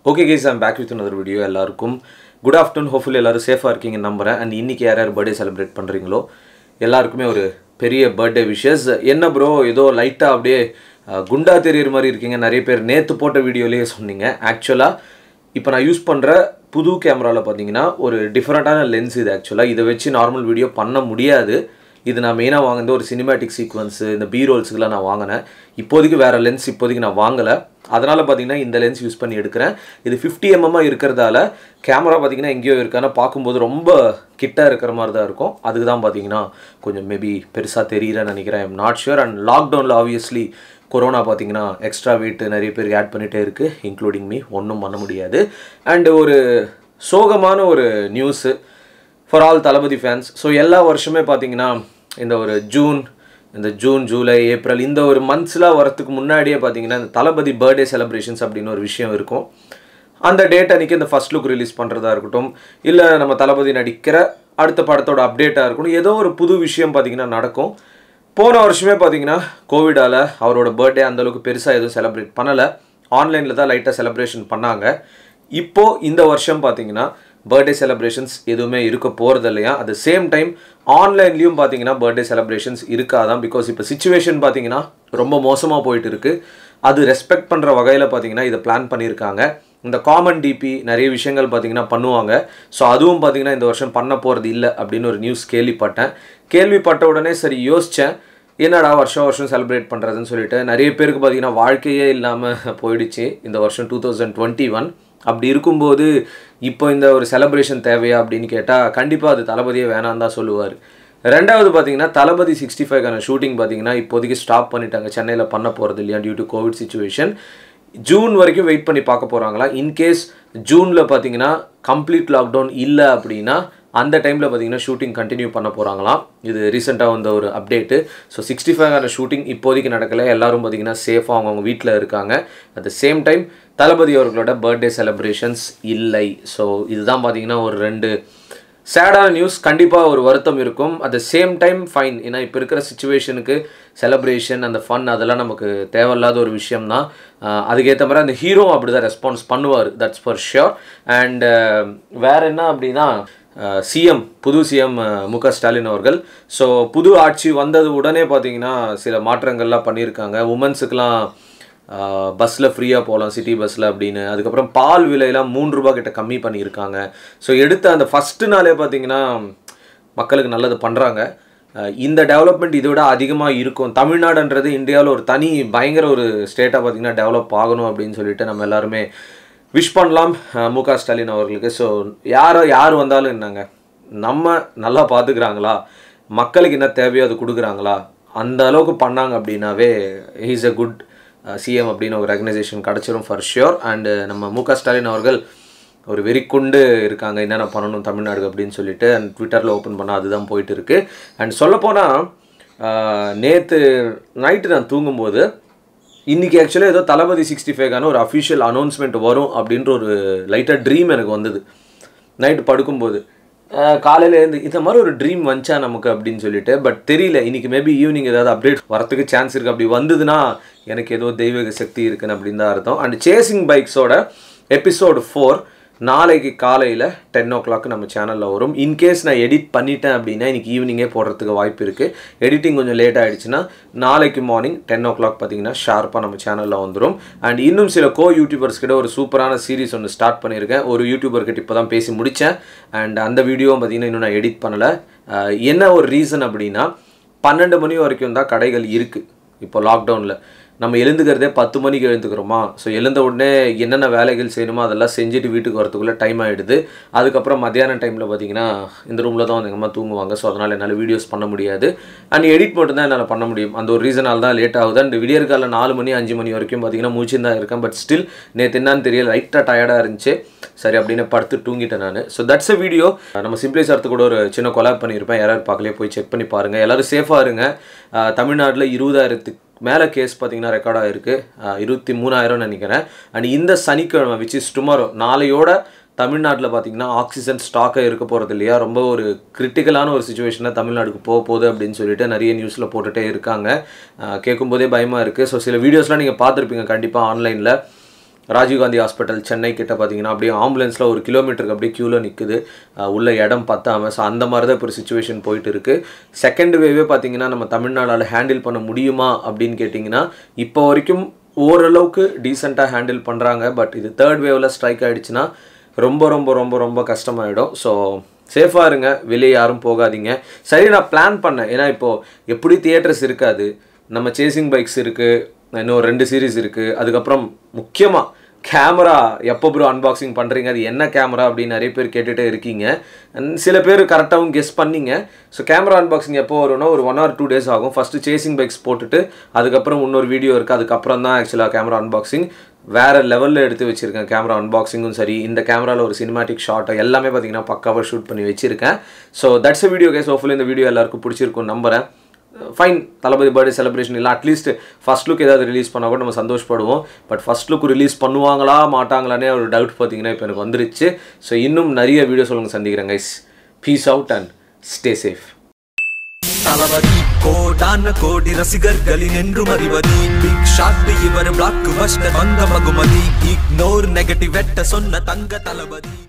okay guys I'm back with another video எல்லாருக்கும் good afternoon hopefully எல்லாரும் சேஃபாக இருக்கீங்கன்னு நம்புறேன் அண்ட் இன்னைக்கு யார் யார் பர்த்டே செலிப்ரேட் பண்ணுறீங்களோ எல்லாருக்குமே ஒரு பெரிய பர்த்டே விஷஸ் என்ன ப்ரோ ஏதோ லைட்டாக அப்படியே அஹ், குண்டா தெரியுற மாதிரி இருக்கீங்க நிறைய பேர் நேற்று போட்ட வீடியோலேயே சொன்னீங்க ஆக்சுவலாக இப்போ நான் யூஸ் பண்ணுற புது கேமராவில் பார்த்தீங்கன்னா ஒரு டிஃப்ரெண்ட்டான லென்ஸ் இது ஆக்சுவலாக இதை வச்சு நார்மல் வீடியோ பண்ண முடியாது இது நான் மெயினாக வாங்கினது ஒரு சினிமேட்டிக் சீக்வன்ஸு இந்த பி ரோல்ஸுக்கெலாம் நான் வாங்கினேன் இப்போதைக்கு வேறு லென்ஸ் இப்போதைக்கு நான் வாங்கலை அதனால் பார்த்தீங்கன்னா இந்த லென்ஸ் யூஸ் பண்ணி எடுக்கிறேன் இது ஃபிஃப்டி எம்எம்மாக இருக்கிறதால கேமரா பார்த்தீங்கன்னா எங்கேயோ இருக்கான பார்க்கும்போது ரொம்ப கிட்ட இருக்கிற மாதிரி தான் இருக்கும் அதுக்கு தான் பார்த்தீங்கன்னா கொஞ்சம் மேபி பெருசாக தெரியலன்னு நினைக்கிறேன் ஐம் நாட் ஷுர் அண்ட் லாக்டவுனில் ஆப்வியஸ்லி கொரோனா பார்த்தீங்கன்னா எக்ஸ்ட்ரா வெயிட் நிறைய பேர் ஆட் பண்ணிகிட்டே இருக்குது இன்க்ளூடிங் மீ ஒன்றும் பண்ண முடியாது அண்ட் ஒரு சோகமான ஒரு news for all Thalapathy fans so எல்லா வருஷமே பார்த்தீங்கன்னா இந்த ஒரு ஜூன் இந்த ஜூன் ஜூலை ஏப்ரல் இந்த ஒரு மந்த்ஸ்லாம் வரத்துக்கு முன்னாடியே பார்த்தீங்கன்னா இந்த தளபதி பர்த்டே செலிப்ரேஷன்ஸ் அப்படின்னு ஒரு விஷயம் இருக்கும் அந்த டேட் அன்றைக்கி இந்த ஃபர்ஸ்ட் லுக் ரிலீஸ் பண்ணுறதா இருக்கட்டும் இல்லை நம்ம தளபதி நடிக்கிற அடுத்த படத்தோட அப்டேட்டாக இருக்கட்டும் ஏதோ ஒரு புது விஷயம் பார்த்தீங்கன்னா நடக்கும் போன வருஷமே பார்த்தீங்கன்னா கோவிடால் அவரோட பர்த்டே அந்தளவுக்கு பெருசாக எதுவும் செலிப்ரேட் பண்ணலை ஆன்லைனில் தான் லைட்டாக செலிப்ரேஷன் பண்ணாங்க இப்போது இந்த வருஷம் பார்த்தீங்கன்னா பர்த்டே செலிப்ரேஷன்ஸ் எதுவுமே இருக்க போகிறது இல்லையா அட் சேம் டைம் ஆன்லைன்லேயும் பார்த்தீங்கன்னா பர்த்டே செலிப்ரேஷன்ஸ் இருக்காதான் பிகாஸ் இப்போ சுச்சுவேஷன் பார்த்தீங்கன்னா ரொம்ப மோசமாக போயிட்டு இருக்கு அது ரெஸ்பெக்ட் பண்ணுற வகையில் பார்த்தீங்கன்னா இதை பிளான் பண்ணியிருக்காங்க இந்த காமன் டிபி நிறைய விஷயங்கள் பார்த்தீங்கன்னா பண்ணுவாங்க ஸோ அதுவும் பார்த்தீங்கன்னா இந்த வருஷம் பண்ண போகிறது இல்லை அப்படின்னு ஒரு நியூஸ் கேள்விப்பட்டேன் கேள்விப்பட்ட உடனே சரி யோசித்தேன் என்னடா வருஷம் வருஷம் செலிப்ரேட் பண்ணுறதுன்னு சொல்லிட்டு நிறைய பேருக்கு பார்த்தீங்கன்னா வாழ்க்கையே இல்லாமல் போயிடுச்சு இந்த வருஷம் டூ தௌசண்ட் டுவெண்ட்டி ஒன் அப்படி இருக்கும்போது இப்போ இந்த ஒரு செலிப்ரேஷன் தேவையா அப்படின்னு கேட்டால் கண்டிப்பாக அது தளபதியே வேணான்னு தான் சொல்லுவார் ரெண்டாவது பார்த்தீங்கன்னா தளபதி சிக்ஸ்டி ஃபைவ்க்கான ஷூட்டிங் பார்த்தீங்கன்னா இப்போதைக்கு ஸ்டாப் பண்ணிட்டாங்க சென்னையில் பண்ண போகிறது இல்லையா due to covid situation June வரைக்கும் வெயிட் பண்ணி பார்க்க போகிறாங்களா இன்கேஸ் ஜூனில் பார்த்தீங்கன்னா கம்ப்ளீட் லாக்டவுன் இல்லை அப்படின்னா அந்த டைமில் பார்த்தீங்கன்னா ஷூட்டிங் கண்டினியூ பண்ண போகிறாங்களாம் இது ரீசெண்டாக வந்த ஒரு அப்டேட்டு ஸோ சிக்ஸ்டி ஃபைவ்கான ஷூட்டிங் இப்போதைக்கு நடக்கலை எல்லாரும் பார்த்தீங்கன்னா சேஃபாக அவங்கவுங்க வீட்டில் இருக்காங்க at the same time Thalapathy அவர்களோட பர்த்டே செலிப்ரேஷன்ஸ் இல்லை ஸோ இதுதான் பார்த்தீங்கன்னா ஒரு ரெண்டு சேடான நியூஸ் கண்டிப்பாக ஒரு வருத்தம் இருக்கும் at the same time fine ஏன்னா இப்போ இருக்கிற சுச்சுவேஷனுக்கு செலப்ரேஷன் அந்த ஃபன் அதெல்லாம் நமக்கு தேவையில்லாத ஒரு விஷயம் தான் அதுக்கேற்ற மாதிரி அந்த ஹீரோ அப்படி தான் ரெஸ்பான்ஸ் பண்ணுவார் தட்ஸ் ஃபார் ஷியோர் அண்ட் வேற என்ன அப்படின்னா சிஎம் புது சிஎம் மு க ஸ்டாலின் அவர்கள் ஸோ புது ஆட்சி வந்தது உடனே பார்த்தீங்கன்னா சில மாற்றங்கள்லாம் பண்ணியிருக்காங்க உமன்ஸுக்கெலாம் பஸ்ஸில் ஃப்ரீயாக போகலாம் சிட்டி பஸ்ஸில் அப்படின்னு அதுக்கப்புறம் பால் விலையெல்லாம் மூன்று ரூபா கிட்ட கம்மி பண்ணியிருக்காங்க ஸோ எடுத்த அந்த ஃபஸ்ட்டு நாளே பார்த்தீங்கன்னா மக்களுக்கு நல்லது பண்ணுறாங்க இந்த டெவலப்மெண்ட் இதை விட அதிகமாக இருக்கும் தமிழ்நாடுன்றது இந்தியாவில் ஒரு தனி பயங்கர ஒரு ஸ்டேட்டாக பார்த்திங்கன்னா டெவலப் ஆகணும் அப்படின்னு சொல்லிட்டு நம்ம எல்லாருமே விஷ் பண்ணலாம் அஹ், மு க ஸ்டாலின் அவர்களுக்கு ஸோ யாரோ யார் வந்தாலும் என்னங்க நம்ம நல்லா பார்த்துக்கிறாங்களா மக்களுக்கு என்ன தேவையோ அது கொடுக்குறாங்களா அந்த அளவுக்கு பண்ணாங்க அப்படின்னாவே ஹீஸ் a குட் சிஎம் அப்படின்னு ஒரு ரெகனைசேஷன் கிடச்சிரும் ஃபார் ஷியோர் அண்டு நம்ம மு க ஸ்டாலின் அவர்கள் ஒரு வெறிக்குண்டு இருக்காங்க என்னென்ன பண்ணணும் தமிழ்நாடு அப்படின்னு சொல்லிட்டு அண்ட் ட்விட்டரில் ஓப்பன் பண்ணால் அதுதான் போயிட்டு இருக்கு அண்ட் சொல்லப்போனால் நேற்று நைட்டு நான் தூங்கும்போது இன்றைக்கி ஆக்சுவலாக ஏதோ தளபதி சிக்ஸ்டி ஃபைவ்க்கான ஒரு அஃபிஷியல் அனௌன்ஸ்மெண்ட் வரும் அப்படின்ற ஒரு லைட்டாக ட்ரீம் எனக்கு வந்தது நைட்டு படுக்கும்போது காலையில் இருந்து இந்த மாதிரி ஒரு ட்ரீம் வந்துச்சா நமக்கு அப்படின்னு சொல்லிட்டு பட் தெரியல இன்னைக்கு மேபி ஈவினிங் ஏதாவது அப்டேட் வரத்துக்கு சான்ஸ் இருக்குது அப்படி வந்ததுன்னா எனக்கு ஏதோ தெய்வீக சக்தி இருக்குன்னு அப்படின்னு தான் அர்த்தம் அண்ட் சேசிங் பைக்ஸோட எபிசோடு ஃபோர் நாளைக்கு காலையில் டென் ஓ கிளாக் நம்ம சேனலில் வரும் இன்கேஸ் நான் எடிட் பண்ணிட்டேன் அப்படின்னா இன்னைக்கு ஈவினிங்கே போடுறதுக்கு வாய்ப்பு இருக்குது எடிட்டிங் கொஞ்சம் லேட் ஆகிடுச்சுன்னா நாளைக்கு மார்னிங் டென் ஓ கிளாக் பார்த்தீங்கன்னா ஷார்ப்பாக நம்ம சேனலில் வந்துடும் அண்ட் இன்னும் சில கோ யூடியூபர்ஸ் கிட்ட ஒரு சூப்பரான சீரிஸ் ஒன்று ஸ்டார்ட் பண்ணியிருக்கேன் ஒரு யூடியூபர் கிட்ட இப்போ தான் பேசி முடித்தேன் அண்ட் அந்த வீடியோவும் பார்த்தீங்கன்னா இன்னும் நான் எடிட் பண்ணலை அஹ் என்ன ஒரு ரீசன் அப்படின்னா பன்னெண்டு மணி வரைக்கும் தான் கடைகள் இருக்குது இப்போ லாக்டவுனில் நம்ம எழுந்துக்கிறதே பத்து மணிக்கு எழுந்துக்கிறோமா ஸோ எழுந்த உடனே என்னென்ன வேலைகள் செய்யணுமோ அதெல்லாம் செஞ்சுட்டு வீட்டுக்கு வரதுக்குள்ளே டைம் ஆகிடுது அதுக்கப்புறம் மத்தியான டைமில் பார்த்தீங்கன்னா இந்த ரூமில் தான் வந்து எங்கள் அம்மா தூங்குவாங்க ஸோ அதனால் என்னால் வீடியோஸ் பண்ண முடியாது அண்ட் எடிட் மட்டும் தான் என்னால் பண்ண முடியும் அந்த ஒரு ரீசனால் தான் லேட் ஆகுது அண்ட் விடியற்கால நாலு மணி அஞ்சு மணி வரைக்கும் பார்த்தீங்கன்னா மூச்சு தான் இருக்கேன் பட் ஸ்டில் நேற்று என்னன்னு தெரியல லைட்டாக டயர்டாக இருந்துச்சு சரி அப்படின்னு படுத்து தூங்கிட்டேன் நான் ஸோ தட்ஸ் அ வீடியோ நம்ம சிம்பிளி சார்த்து கூட ஒரு சின்ன கொலாப் பண்ணியிருப்பேன் யாராவது பார்க்கலையே போய் செக் பண்ணி பாருங்கள் எல்லோரும் சேஃபாக இருங்க தமிழ்நாட்டில் இருபதாயிரத்துக்கு மேலே கேஸ் பார்த்தீங்கன்னா ரெக்கார்ட் ஆகிருக்கு இருபத்தி மூணாயிரம்னு நினைக்கிறேன் அண்ட் இந்த சனிக்கிழமை விச் இஸ் டுமாரோ நாளையோட தமிழ்நாட்டில் பார்த்தீங்கன்னா ஆக்சிஜன் ஸ்டாக்கே இருக்க போகிறது இல்லையா ரொம்ப ஒரு கிரிட்டிக்கலான ஒரு சுச்சுவேஷனாக தமிழ்நாடுக்கு போக போகுது அப்படின்னு சொல்லிட்டு நிறைய நியூஸில் போட்டுகிட்டே இருக்காங்க கேட்கும்போதே பயமாக இருக்குது ஸோ சில வீடியோஸ்லாம் நீங்கள் பார்த்துருப்பீங்க கண்டிப்பாக ஆன்லைனில் ராஜீவ்காந்தி ஹாஸ்பிட்டல் சென்னை கிட்ட பார்த்தீங்கன்னா அப்படியே ஆம்புலன்ஸில் ஒரு கிலோமீட்டருக்கு அப்படியே க்யூவில் நிற்குது உள்ள இடம் பத்தாமல் ஸோ அந்த மாதிரி தான் இப்போ ஒரு சுச்சுவேஷன் போயிட்டு இருக்கு செகண்ட் வேவே பார்த்தீங்கன்னா நம்ம தமிழ்நாடால் ஹேண்டில் பண்ண முடியுமா அப்படின்னு கேட்டிங்கன்னா இப்போ வரைக்கும் ஓரளவுக்கு டீசெண்டாக ஹேண்டில் பண்ணுறாங்க பட் இது தேர்ட் வேவில் ஸ்ட்ரைக் ஆகிடுச்சுன்னா ரொம்ப ரொம்ப ரொம்ப ரொம்ப கஷ்டமாயிடும் ஸோ சேஃபாக இருங்க வெளியே யாரும் போகாதீங்க சரி நான் பிளான் பண்ணேன் ஏன்னா இப்போது எப்படி தியேட்டர்ஸ் இருக்காது நம்ம சேசிங் பைக்ஸ் இருக்குது இன்னும் ரெண்டு சீரீஸ் இருக்குது அதுக்கப்புறம் முக்கியமாக கேமரா எப்போ ப்ரோ அன்பாக்சிங் பண்ணுறீங்க அது என்ன கேமரா அப்படின்னு நிறைய பேர் கேட்டுகிட்டே இருக்கீங்க And சில பேர் கரெக்டாகவும் கெஸ் பண்ணீங்க ஸோ கேமரா அன்பாக்சிங் எப்போ வரும்னா ஒரு ஒன் ஆர் டூ டேஸ் ஆகும் ஃபஸ்ட்டு சேசிங் பைக்ஸ் போட்டுட்டு அதுக்கப்புறம் இன்னொரு வீடியோ இருக்குது அதுக்கப்புறம் தான் ஆக்சுவலாக கேமரா அன்பாக்சிங் வேறு லெவலில் எடுத்து வச்சுருக்கேன் கேமரா அன்பாக்சிங்கும் சரி இந்த கேமராவில் ஒரு சினிமாட்டிக் ஷாட்டை எல்லாமே பார்த்தீங்கன்னா பக்காவாக ஷூட் பண்ணி வச்சுருக்கேன் so that's a video guys hopefully இந்த வீடியோ எல்லாருக்கும் பிடிச்சிருக்கும் நம்புறேன் ஃபைன் தளபதி பர்த்டே செலிப்ரேஷன் இல்லை அட்லீஸ்ட் ஃபர்ஸ்ட் லுக் ஏதாவது ரிலீஸ் பண்ணால் கூட நம்ம சந்தோஷப்படுவோம் பட் ஃபர்ஸ்ட் லுக் ரிலீஸ் பண்ணுவாங்களா மாட்டாங்களானே ஒரு டவுட் பார்த்தீங்கன்னா இப்போ எனக்கு வந்துருச்சு ஸோ இன்னும் நிறைய வீடியோ சொல்லுங்க சந்திக்கிறேன் guys peace out and stay safe Thalapathy கோடான கோடி ரசிகர்களின் என்றும் அறிவதி பிக் ஷாட் இவர் பிளாக் பஸ்டர் வந்த மகுமதி இக்னோர் நெகட்டிவ் வெட்ட சொன்ன தங்க தளபதி